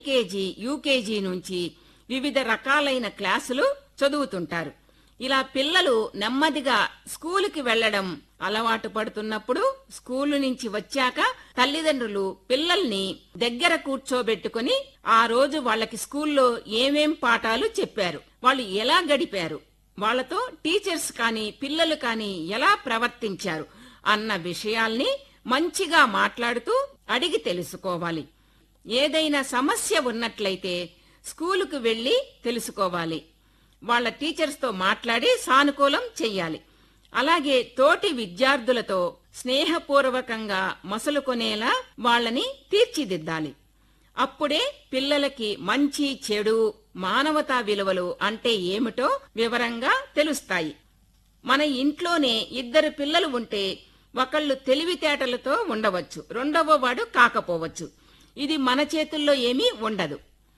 KG UKG నుంచి వివిధ రకాలైన క్లాసులు చదువుతుంటారు ఇలా పిల్లలు నెమ్మదిగా స్కూలుకి వెళ్లడం అలవాటు పడుతున్నప్పుడు స్కూలు నుంచి వచ్చాక తల్లిదండ్రులు పిల్లల్ని దగ్గర కూర్చోబెట్టుకుని ఆ రోజు వాళ్ళకి స్కూల్లో ఏమేం పాఠాలు చెప్పారు వాళ్ళు ఎలా గడిపారు వాళ్ళతో టీచర్స్ కానీ పిల్లలు కానీ ఎలా ప్రవర్తించారు అన్న విషయాల్ని మంచిగా మాట్లాడుతూ అడిగి తెలుసుకోవాలి ఏదైనా సమస్య ఉన్నట్లయితే స్కూలుకు వెళ్లి తెలుసుకోవాలి వాళ్ళ టీచర్స్తో మాట్లాడి సానుకూలం చెయ్యాలి అలాగే తోటి విద్యార్థులతో స్నేహపూర్వకంగా మసలుకొనేలా వాళ్ళని తీర్చిదిద్దాలి అప్పుడే పిల్లలకి మంచి చెడు మానవతా విలువలు అంటే ఏమిటో వివరంగా తెలుస్తాయి మన ఇంట్లోనే ఇద్దరు పిల్లలు ఉంటే ఒకళ్ళు తెలివితేటలతో ఉండవచ్చు రెండవ వాడు కాకపోవచ్చు ఇది మన చేతుల్లో ఏమీ ఉండదు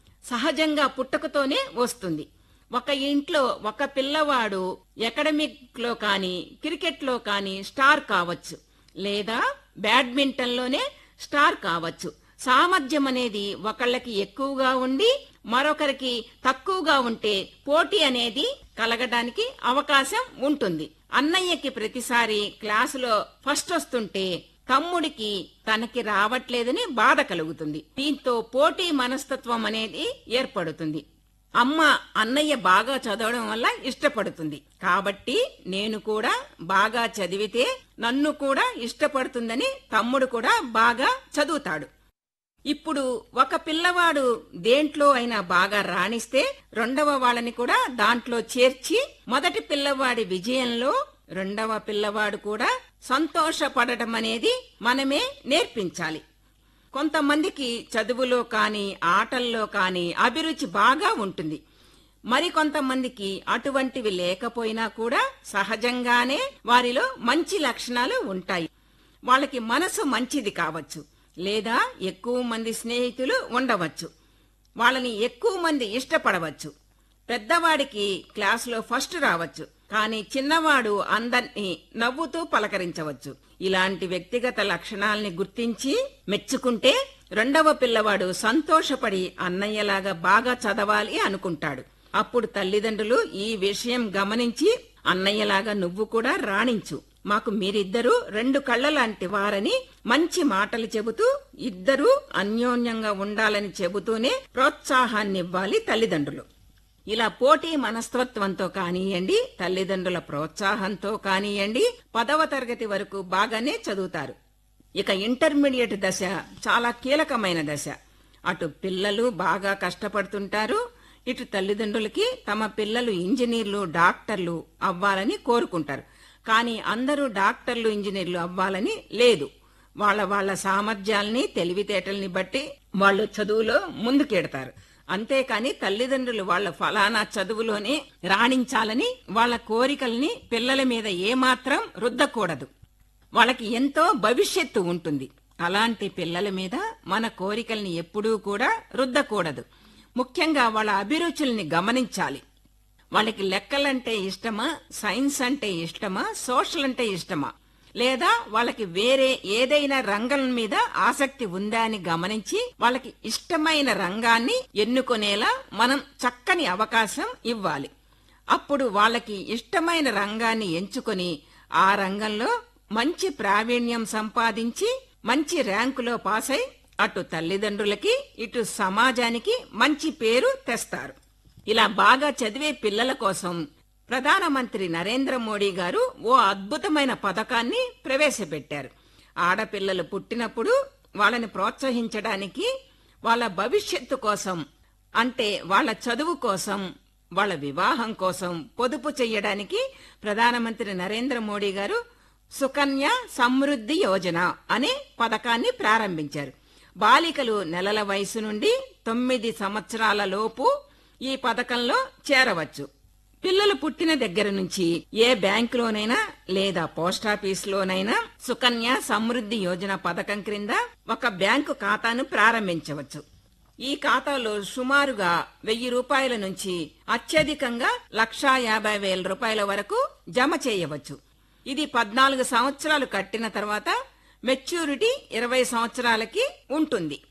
సహజంగా పుట్టుకతోనే వస్తుంది ఒక ఇంట్లో ఒక పిల్లవాడు ఎకడమిక్ లో కానీ క్రికెట్ లో కానీ స్టార్ కావచ్చు లేదా బ్యాడ్మింటన్ లోనే స్టార్ కావచ్చు సామర్థ్యం అనేది ఒకళ్ళకి ఎక్కువగా ఉండి మరొకరికి తక్కువగా ఉంటే పోటీ అనేది కలగడానికి అవకాశం ఉంటుంది అన్నయ్యకి ప్రతిసారి క్లాసులో ఫస్ట్ వస్తుంటే తమ్ముడికి తనకి రావట్లేదని బాధ కలుగుతుంది దీంతో పోటీ మనస్తత్వం అనేది ఏర్పడుతుంది అమ్మ అన్నయ్య బాగా చదవడం వల్ల ఇష్టపడుతుంది కాబట్టి నేను కూడా బాగా చదివితే నన్ను కూడా ఇష్టపడుతుందని తమ్ముడు కూడా బాగా చదువుతాడు ఇప్పుడు ఒక పిల్లవాడు దేంట్లో అయినా బాగా రాణిస్తే రెండవ వాళ్ళని కూడా దాంట్లో చేర్చి మొదటి పిల్లవాడి విజయంలో రెండవ పిల్లవాడు కూడా సంతోషపడటం అనేది మనమే నేర్పించాలి కొంతమందికి చదువులో కానీ ఆటల్లో కానీ అభిరుచి బాగా ఉంటుంది మరికొంతమందికి అటువంటివి లేకపోయినా కూడా సహజంగానే వారిలో మంచి లక్షణాలు ఉంటాయి వాళ్ళకి మనసు మంచిది కావచ్చు లేదా ఎక్కువ మంది స్నేహితులు ఉండవచ్చు వాళ్ళని ఎక్కువ మంది ఇష్టపడవచ్చు పెద్దవాడికి క్లాసులో ఫస్ట్ రావచ్చు కానీ చిన్నవాడు అందర్నీ నవ్వుతూ పలకరించవచ్చు ఇలాంటి వ్యక్తిగత లక్షణాల్ని గుర్తించి మెచ్చుకుంటే రెండవ పిల్లవాడు సంతోషపడి అన్నయ్యలాగా బాగా చదవాలి అనుకుంటాడు అప్పుడు తల్లిదండ్రులు ఈ విషయం గమనించి అన్నయ్యలాగా నువ్వు కూడా రాణించు మాకు మీరిద్దరూ రెండు కళ్ళ లాంటి వారని మంచి మాటలు చెబుతూ ఇద్దరూ అన్యోన్యంగా ఉండాలని చెబుతూనే ప్రోత్సాహాన్నివ్వాలి తల్లిదండ్రులు ఇలా పోటీ మనస్తత్వంతో కానియండి తల్లిదండ్రుల ప్రోత్సాహంతో కానియండి పదవ తరగతి వరకు బాగానే చదువుతారు ఇక ఇంటర్మీడియట్ దశ చాలా కీలకమైన దశ అటు పిల్లలు బాగా కష్టపడుతుంటారు ఇటు తల్లిదండ్రులకి తమ పిల్లలు ఇంజనీర్లు డాక్టర్లు అవ్వాలని కోరుకుంటారు కానీ అందరూ డాక్టర్లు ఇంజనీర్లు అవ్వాలని లేదు వాళ్ళ వాళ్ళ సామర్థ్యాల్ని తెలివితేటల్ని బట్టి వాళ్ళు చదువులో ముందుకెడతారు అంతేకాని తల్లిదండ్రులు వాళ్ళ ఫలానా చదువులోనే రాణించాలని వాళ్ళ కోరికల్ని పిల్లల మీద ఏమాత్రం రుద్దకూడదు వాళ్ళకి ఎంతో భవిష్యత్తు ఉంటుంది అలాంటి పిల్లల మీద మన కోరికల్ని ఎప్పుడూ కూడా రుద్దకూడదు ముఖ్యంగా వాళ్ళ అభిరుచుల్ని గమనించాలి వాళ్ళకి లెక్కలంటే ఇష్టమా సైన్స్ అంటే ఇష్టమా సోషల్ అంటే ఇష్టమా లేదా వాళ్ళకి వేరే ఏదైనా రంగం మీద ఆసక్తి ఉందా అని గమనించి వాళ్ళకి ఇష్టమైన రంగాన్ని ఎన్నుకునేలా మనం చక్కని అవకాశం ఇవ్వాలి అప్పుడు వాళ్ళకి ఇష్టమైన రంగాన్ని ఎంచుకొని ఆ రంగంలో మంచి ప్రావీణ్యం సంపాదించి మంచి ర్యాంకులో పాస్ అయి అటు తల్లిదండ్రులకి ఇటు సమాజానికి మంచి పేరు తెస్తారు ఇలా బాగా చదివే పిల్లల కోసం ప్రధానమంత్రి నరేంద్ర మోడీ గారు ఓ అద్భుతమైన పథకాన్ని ప్రవేశపెట్టారు ఆడపిల్లలు పుట్టినప్పుడు వాళ్ళని ప్రోత్సహించడానికి వాళ్ళ భవిష్యత్తు కోసం అంటే వాళ్ళ చదువు కోసం వాళ్ళ వివాహం కోసం పొదుపు చెయ్యడానికి ప్రధానమంత్రి నరేంద్ర మోడీ గారు సుకన్య సమృద్ధి యోజన అనే పథకాన్ని ప్రారంభించారు బాలికలు నెలల వయసు నుండి తొమ్మిది సంవత్సరాల లోపు ఈ పథకంలో చేరవచ్చు పిల్లలు పుట్టిన దగ్గర నుంచి ఏ బ్యాంకులోనైనా లేదా పోస్టాఫీసులోనైనా సుకన్య సమృద్ధి యోజన పథకం క్రింద ఒక బ్యాంకు ఖాతాను ప్రారంభించవచ్చు ఈ ఖాతాలో సుమారుగా వెయ్యి రూపాయల నుంచి అత్యధికంగా లక్షా యాభై వేల రూపాయల వరకు జమ చేయవచ్చు ఇది పద్నాలుగు సంవత్సరాలు కట్టిన తర్వాత మెచ్యూరిటీ ఇరవై సంవత్సరాలకి ఉంటుంది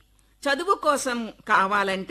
చదువు కోసం కావాలంటే